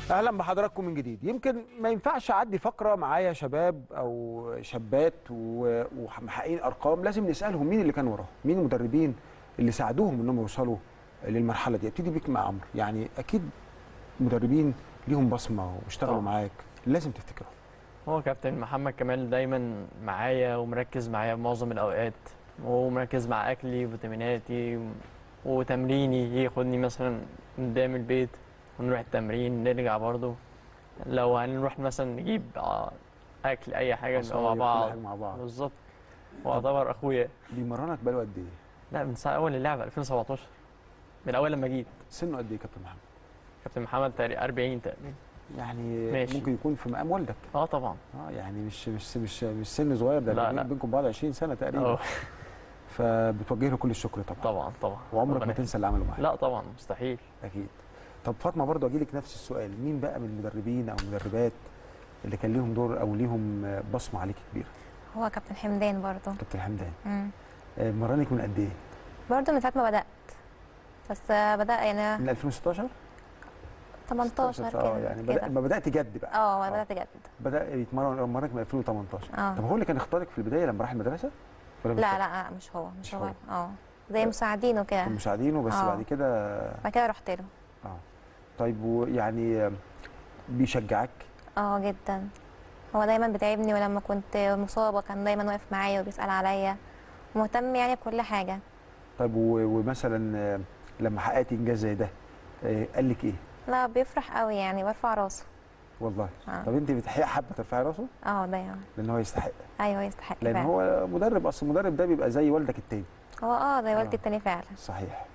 اهلا بحضراتكم من جديد يمكن ما ينفعش اعدي فقره معايا شباب او شابات و- ومحققين ارقام لازم نسالهم مين اللي كان وراهم مين المدربين اللي ساعدوهم انهم يوصلوا للمرحله دي ابتدي بيك مع عمرو يعني اكيد مدربين ليهم بصمه واشتغلوا طبعا. معاك لازم تفتكرهم هو كابتن محمد كمال دايما معايا ومركز معايا معظم الاوقات ومركز مع اكلي وفيتاميناتي و- وتمريني ياخدني مثلا قدام البيت ونروح التمرين نرجع برضه لو هنروح مثلا نجيب آه، اكل اي حاجه نبقى مع مصايف، كل بعض حاجة مع بعض بالظبط واعتبر اخويا بيمرنك بقاله قد ايه لا من ساعه اول اللعبه 2017 من اول لما جيت سنه قد ايه كابتن محمد كابتن محمد تقريبا 40 تقريبا يعني ماشي. ممكن يكون في مقام والدك اه طبعا اه يعني مش مش مش مش سن صغير ده لا، بينك- لا. بينكم بعض 20 سنه تقريبا اه فبتوجه له كل الشكر طبعا طبعا طبعا وعمرك ما ربنا تنسى اللي عمله معاك لا طبعا مستحيل اكيد طب فاطمه برضو اجي لك نفس السؤال مين بقى من المدربين او المدربات اللي كان ليهم دور او ليهم آه، بصمه عليك كبيره هو كابتن حمدان برضه كابتن حمدان مم. آه، مرنك من قد ايه برضه من ساعه ما بدات بس آه، بدا يعني من 2016 18 كده اه يعني بدأ كده. ما بدات جد بقى اه آه. بدات جد بدا يتمرن مرنك من 2018 اه طب هو اللي كان اختارك في البدايه لما راح المدرسه ولا مش لا فاكر؟ لا مش هو مش, مش هو هو. اه زي مساعدينه كده كان مساعدينه بس آه. بعد كده بعد كده رحت له اه طيب ويعني آه، بيشجعك اه جدا هو دايما بيتعبني ولما كنت مصابه كان دايما واقف معايا وبيسال عليا مهتم يعني بكل حاجه طيب و- ومثلا آه، لما حققتي انجاز زي ده آه، قال لك ايه لا بيفرح قوي يعني برفع راسه والله اه طب انت بتحقق حابه ترفعي راسه اه دايما لان هو يستحق ايوه يستحق لان فعلا هو مدرب اصل المدرب ده بيبقى زي والدك التاني هو اه زي والدي آه. التاني فعلا صحيح